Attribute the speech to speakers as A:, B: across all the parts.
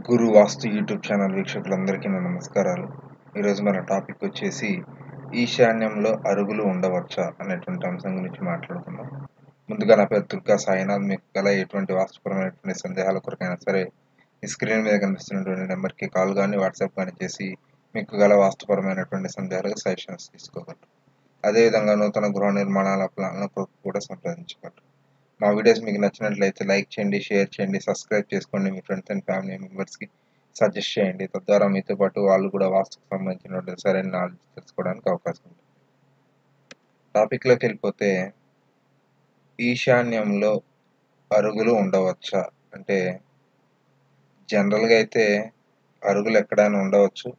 A: గురు వాస్తు YouTube channel వీక్షకులందరికీ నా నమస్కారాలు ఈరోజు మన టాపిక్ వచ్చేసి ఈశాన్యంలో అరుగులు ఉండవచ్చా అనేటువంటి అంశం గురించి మాట్లాడుకుందాం ముందుగా నా పేరు దుర్గా సాయినాథ్ మీకు గల ఎటువంటి వాస్తుపరమైనటువంటి సందేహాల కొరకైనా సరే ఈ స్క్రీన్ మీద కనిపిస్తున్నటువంటి నెంబర్కి కాల్ కానీ వాట్సాప్ కానీ చేసి మీకు గల వాస్తుపరమైనటువంటి సందేహాలకు సజెషన్స్ తీసుకోగలరు అదేవిధంగా నూతన గృహ నిర్మాణాల ప్లాన్ల కొరకు కూడా సంప్రదించగలరు మా వీడియోస్ మీకు నచ్చినట్లయితే లైక్ చేయండి షేర్ చేయండి సబ్స్క్రైబ్ చేసుకోండి మీ ఫ్రెండ్స్ అండ్ ఫ్యామిలీ మెంబర్స్కి సజెస్ట్ చేయండి తద్వారా మీతో పాటు వాళ్ళు కూడా వాస్తుకు సంబంధించినటువంటి సరైన నాలెడ్జ్ తెలుసుకోవడానికి అవకాశం ఉంటుంది టాపిక్లోకి వెళ్ళిపోతే ఈశాన్యంలో అరుగులు ఉండవచ్చా అంటే జనరల్గా అయితే అరుగులు ఎక్కడైనా ఉండవచ్చు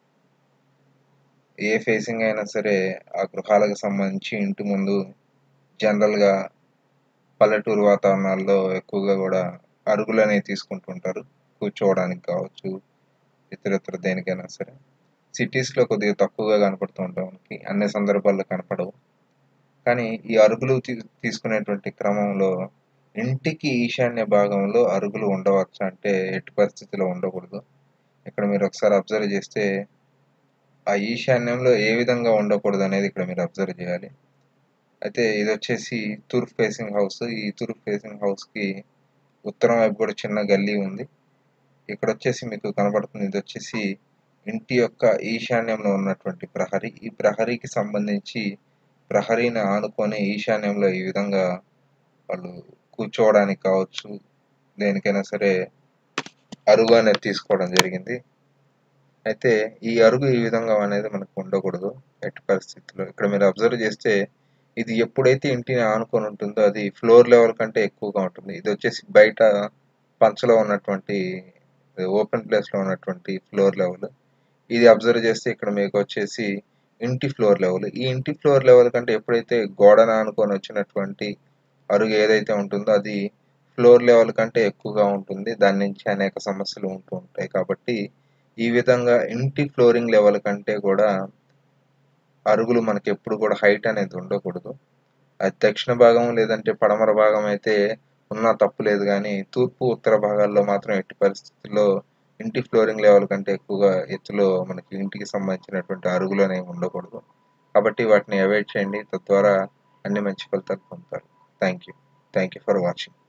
A: ఏ ఫేసింగ్ అయినా సరే ఆ గృహాలకు సంబంధించి ఇంటి ముందు జనరల్గా పల్లెటూరు వాతావరణాల్లో ఎక్కువగా కూడా అరుగులు అనేవి తీసుకుంటుంటారు కూర్చోవడానికి కావచ్చు ఇతరత్ర దేనికైనా సరే సిటీస్లో కొద్దిగా తక్కువగా కనపడుతూ ఉంటాం మనకి అన్ని సందర్భాల్లో కనపడవు కానీ ఈ అరుగులు తీ తీసుకునేటువంటి క్రమంలో ఇంటికి ఈశాన్య భాగంలో అరుగులు ఉండవచ్చు అంటే ఎట్టి పరిస్థితిలో ఉండకూడదు ఇక్కడ మీరు ఒకసారి అబ్జర్వ్ చేస్తే ఆ ఈశాన్యంలో ఏ విధంగా ఉండకూడదు అనేది ఇక్కడ మీరు అబ్జర్వ్ చేయాలి అయితే ఇది వచ్చేసి తూర్పు ఫేసింగ్ హౌస్ ఈ తూర్పు ఫేసింగ్ హౌస్కి ఉత్తరం వైపు కూడా చిన్న గల్లీ ఉంది ఇక్కడ వచ్చేసి మీకు కనబడుతుంది ఇది వచ్చేసి ఇంటి యొక్క ఈశాన్యంలో ఉన్నటువంటి ప్రహరీ ఈ ప్రహరీకి సంబంధించి ప్రహరీని ఆనుకొని ఈశాన్యంలో ఈ విధంగా వాళ్ళు కూర్చోవడానికి కావచ్చు దేనికైనా సరే అరుగు అనేది తీసుకోవడం జరిగింది అయితే ఈ అరుగు ఈ విధంగా అనేది మనకు ఉండకూడదు ఎట్టి పరిస్థితుల్లో ఇక్కడ మీరు అబ్జర్వ్ చేస్తే ఇది ఎప్పుడైతే ఇంటిని ఆనుకొని ఉంటుందో అది ఫ్లోర్ లెవెల్ కంటే ఎక్కువగా ఉంటుంది ఇది వచ్చేసి బయట పంచలో ఉన్నటువంటి ఓపెన్ ప్లేస్లో ఉన్నటువంటి ఫ్లోర్ లెవెల్ ఇది అబ్జర్వ్ చేస్తే ఇక్కడ మీకు వచ్చేసి ఇంటి ఫ్లోర్ లెవెల్ ఈ ఇంటి ఫ్లోర్ లెవెల్ కంటే ఎప్పుడైతే గోడను ఆనుకొని వచ్చినటువంటి అరుగు ఏదైతే ఉంటుందో అది ఫ్లోర్ లెవెల్ కంటే ఎక్కువగా ఉంటుంది దాని నుంచి అనేక సమస్యలు ఉంటూ ఉంటాయి కాబట్టి ఈ విధంగా ఇంటి ఫ్లోరింగ్ లెవెల్ కంటే కూడా అరుగులు మనకి ఎప్పుడు కూడా హైట్ అనేది ఉండకూడదు అది దక్షిణ భాగం లేదంటే పడమర భాగం అయితే ఉన్నా తప్పు లేదు కానీ తూర్పు ఉత్తర భాగాల్లో మాత్రం ఎట్టి పరిస్థితుల్లో ఇంటి ఫ్లోరింగ్ లెవెల్ కంటే ఎక్కువగా ఎత్తులో మనకి ఇంటికి సంబంధించినటువంటి అరుగులు అనేవి ఉండకూడదు కాబట్టి వాటిని అవాయిడ్ చేయండి తద్వారా అన్ని మంచి ఫలితాలు పొందుతారు thank you thank you for watching